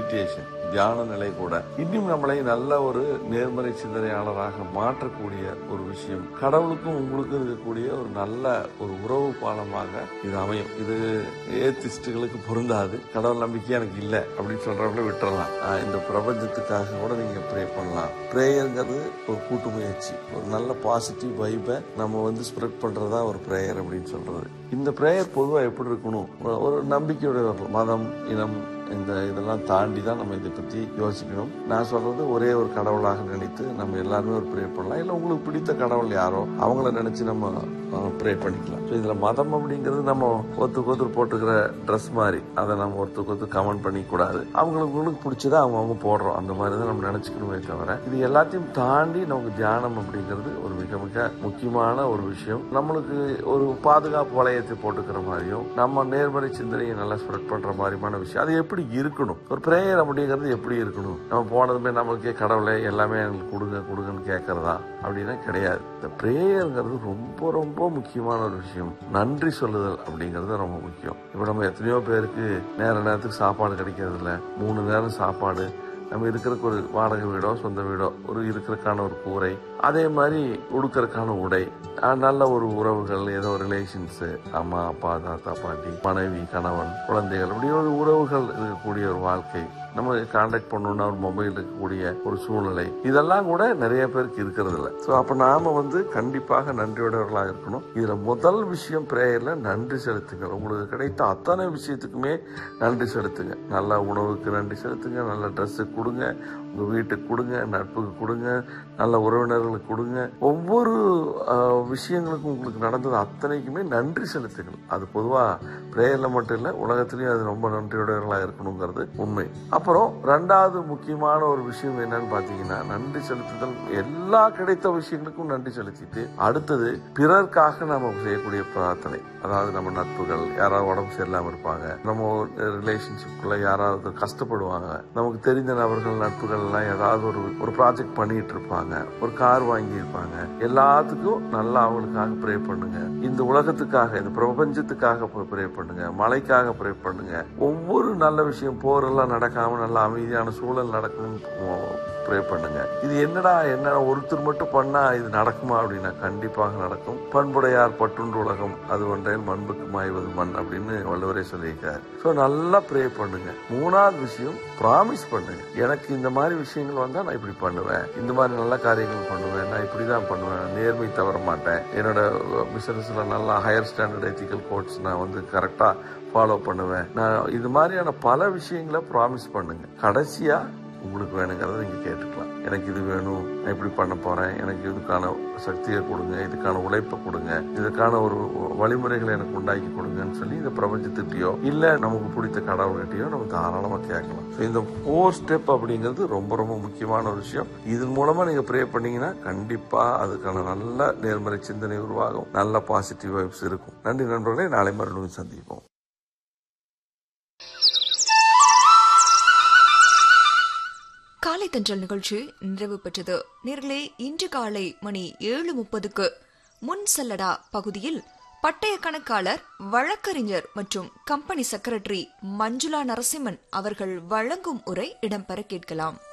meditation தியான நிலை கூட இன்னும் நம்மளை நல்ல ஒரு நேர்மறை சிந்தனையாளராக மாற்றக்கூடிய ஒரு விஷயம் கடவுளுக்கும் உங்களுக்கும் இருக்கக்கூடிய ஒரு நல்ல ஒரு உறவு பாலமாக இது அமையும் இது ஏத்திஸ்டுகளுக்கு பொருந்தாது கடவுள் நம்பிக்கை எனக்கு இல்லை அப்படின்னு சொல்றவங்கள விட்டுறலாம் ஆஹ் இந்த பிரபஞ்சத்துக்காக கூட நீங்க ப்ரே பண்ணலாம் ப்ரேயருங்கிறது ஒரு கூட்டு முயற்சி ஒரு நல்ல பாசிட்டிவ் வைபை நம்ம வந்து ஸ்ப்ரெட் பண்றதா ஒரு ப்ரேயர் அப்படின்னு சொல்றது இந்த ப்ரேயர் பொதுவாக எப்படி இருக்கணும் ஒரு- ஒரு நம்பிக்கையோட வரணும் மதம் இனம் இந்த இதெல்லாம் தாண்டி தான் நம்ம இதை பற்றி யோசிக்கணும் நான் சொல்றது ஒரே ஒரு கடவுளாக நினைத்து நம்ம எல்லாருமே ஒரு ப்ரே பண்ணலாம் இல்லை உங்களுக்கு பிடித்த கடவுள் யாரோ அவங்கள நினைச்சு நம்ம ப்ரே பண்ணிக்கலாம் ஸோ இதில் மதம் அப்படிங்கிறது நம்ம ஒருத்தருக்கு ஒருத்தர் போட்டுக்கிற ட்ரெஸ் மாதிரி அதை நம்ம ஒருத்தருக்கு ஒருத்தர் கமெண்ட் பண்ணிக்க கூடாது அவங்களுக்கு உங்களுக்கு பிடிச்சதை அவங்க அவங்க போடுறோம் அந்த மாதிரி தான் நம்ம நினைச்சுக்கணுமே தவிர இது எல்லாத்தையும் தாண்டி நமக்கு தியானம் அப்படிங்கிறது ஒரு மிக மிக முக்கியமான ஒரு விஷயம் நம்மளுக்கு ஒரு பாதுகாப்பு வளையத்தை போட்டுக்கிற மாதிரியும் நம்ம நேர்மறை சிந்தனையை நல்லா ஸ்ப்ரெட் பண்ற மாதிரியான விஷயம் அது எப்படி இருக்கணும் ஒரு பிரேயர் அப்படிங்கிறது எப்படி இருக்கணும் நம்ம போனதுமே நம்மளுக்கே கடவுளே எல்லாமே எங்களுக்கு கொடுங்க கொடுங்கன்னு கேட்கறதா அப்படின்னா கிடையாது இந்த பிரேயருங்கிறது ரொம்ப ரொம்ப முக்கியமான ஒரு விஷயம் நன்றி சொல்லுதல் அப்படிங்கிறது ரொம்ப முக்கியம் இப்போ நம்ம எத்தனையோ பேருக்கு நேர நேரத்துக்கு சாப்பாடு கிடைக்கிறது இல்ல மூணு நேரம் சாப்பாடு நம்ம இருக்கிறதுக்கு ஒரு வாடகை வீடோ சொந்த வீடோ ஒரு இருக்கிறதுக்கான ஒரு கூரை அதே மாதிரி உடுக்கறதுக்கான உடை அஹ் நல்ல ஒரு உறவுகள் ஏதோ ரிலேஷன்ஸ் அம்மா அப்பா தாத்தா பாட்டி மனைவி கணவன் குழந்தைகள் இப்படி ஒரு உறவுகள் இருக்கக்கூடிய ஒரு வாழ்க்கை நம்ம கான்டாக்ட் பண்ணணும்னா ஒரு மொபைல் இருக்கக்கூடிய ஒரு சூழ்நிலை இதெல்லாம் கூட நிறைய பேருக்கு இருக்கிறது இல்லை ஸோ அப்போ நாம வந்து கண்டிப்பாக நன்றியுடையவர்களாக இருக்கணும் இதுல முதல் விஷயம் பிரேயர்ல நன்றி செலுத்துங்க உங்களுக்கு கிடைத்த அத்தனை விஷயத்துக்குமே நன்றி செலுத்துங்க நல்ல உணவுக்கு நன்றி செலுத்துங்க நல்ல ட்ரெஸ்ஸு கொடுங்க உங்க வீட்டுக்கு கொடுங்க நட்புக்கு கொடுங்க நல்ல உறவினர்களுக்கு கொடுங்க ஒவ்வொரு ஆஹ், விஷயங்களுக்கும் உங்களுக்கு நடந்தது அத்தனைக்குமே நன்றி செலுத்துங்கள் அது பொதுவா பிரேயர்ல மட்டும் இல்ல உலகத்திலயும் அது ரொம்ப நன்றியுடையவர்களாக இருக்கணுங்கிறது உண்மை அப்புறம் ரெண்டாவது முக்கியமான ஒரு விஷயம் என்னன்னு பாத்தீங்கன்னா நன்றி செலுத்துதல் எல்லா கிடைத்த விஷயங்களுக்கும் நன்றி செலுத்திட்டு அடுத்தது பிறர்க்காக நாம செய்யக்கூடிய பிரார்த்தனை அதாவது நம்ம நட்புகள் யாராவது உடம்பு சரியில்லாம இருப்பாங்க நம்ம ரிலேஷன்ஷிப்குள்ள யாராவது கஷ்டப்படுவாங்க நமக்கு தெரிந்த நபர்கள் நட்புகள் எல்லாம் ஏதாவது ஒரு ஒரு ப்ராஜெக்ட் பண்ணிட்டு இருப்பாங்க ஒரு கார் வாங்கி இருப்பாங்க எல்லாத்துக்கும் நல்லா அவங்களுக்காக ப்ரே பண்ணுங்க இந்த உலகத்துக்காக இந்த பிரபஞ்சத்துக்காக ப்ரே பண்ணுங்க மழைக்காக ப்ரே பண்ணுங்க ஒவ்வொரு நல்ல விஷயம் போரெல்லாம் நடக்காம நல்ல அமைதியான சூழல் நடக்கணும்னு ப்ரே பண்ணுங்க இது என்னடா என்ன ஒருத்தர் மட்டும் பண்ணா இது நடக்குமா அப்படின்னா கண்டிப்பாக நடக்கும் பண்புடையார் பட்டுண்டு உலகம் அது ஒன்றையில் மண்புக்கு மாய்வது மண் அப்படின்னு வள்ளுவரே சொல்லியிருக்காரு ஸோ நல்லா ப்ரே பண்ணுங்க மூணாவது விஷயம் ப்ராமிஸ் பண்ணுங்க எனக்கு இந்த மாதிரி விஷயங்கள் வந்தா நான் இப்படி பண்ணுவேன் இந்த மாதிரி நல்ல காரியங்கள் பண்ணுவேன் நான் இப்படி தான் பண்ணுவேன் நேர்மை தவற மாட்டேன் என்னோட பிசினஸ்ல நல்லா ஹையர் ஸ்டாண்டர்ட் எத்திக்கல் கோட்ஸ் நான் வந்து கரெக்டா ஃபாலோ பண்ணுவேன் நான் இது மாதிரியான பல விஷயங்களை ப்ராமிஸ் பண்ணுங்க கடைசியா உங்களுக்கு வேணுங்கிறத நீங்க கேட்டுக்கலாம் எனக்கு இது வேணும் நான் இப்படி பண்ண போறேன் எனக்கு இதுக்கான சக்தியை கொடுங்க இதுக்கான உழைப்பை கொடுங்க இதுக்கான ஒரு வழிமுறைகளை எனக்கு உண்டாக்கி கொடுங்கன்னு சொல்லி இந்த பிரபஞ்சத்திட்டயோ இல்ல நமக்கு பிடித்த கடவுள்கிட்டயோ நம்ம தாராளமா கேட்கலாம் So, இந்த ஃபோர் ஸ்டெப் அப்படிங்கிறது ரொம்ப ரொம்ப முக்கியமான ஒரு விஷயம் இதன் மூலமா நீங்க ப்ரே பண்ணீங்கன்னா கண்டிப்பா அதுக்கான நல்ல நேர்மறை சிந்தனை உருவாகும் நல்ல பாசிட்டிவ் வைப்ஸ் இருக்கும் நன்றி நண்பர்களே நாளை மறுபடியும் சந்திப்போம் காலை தன்றல் நிகழ்ச்சி நிறைவு பெற்றது நேர்களே இன்று காலை மணி ஏழு முப்பதுக்கு முன் செல்லடா பகுதியில் பட்டய கணக்காளர் வழக்கறிஞர் மற்றும் கம்பெனி செக்ரட்டரி மஞ்சுளா நரசிம்மன் அவர்கள் வழங்கும் உரை இடம்பெற கேட்கலாம்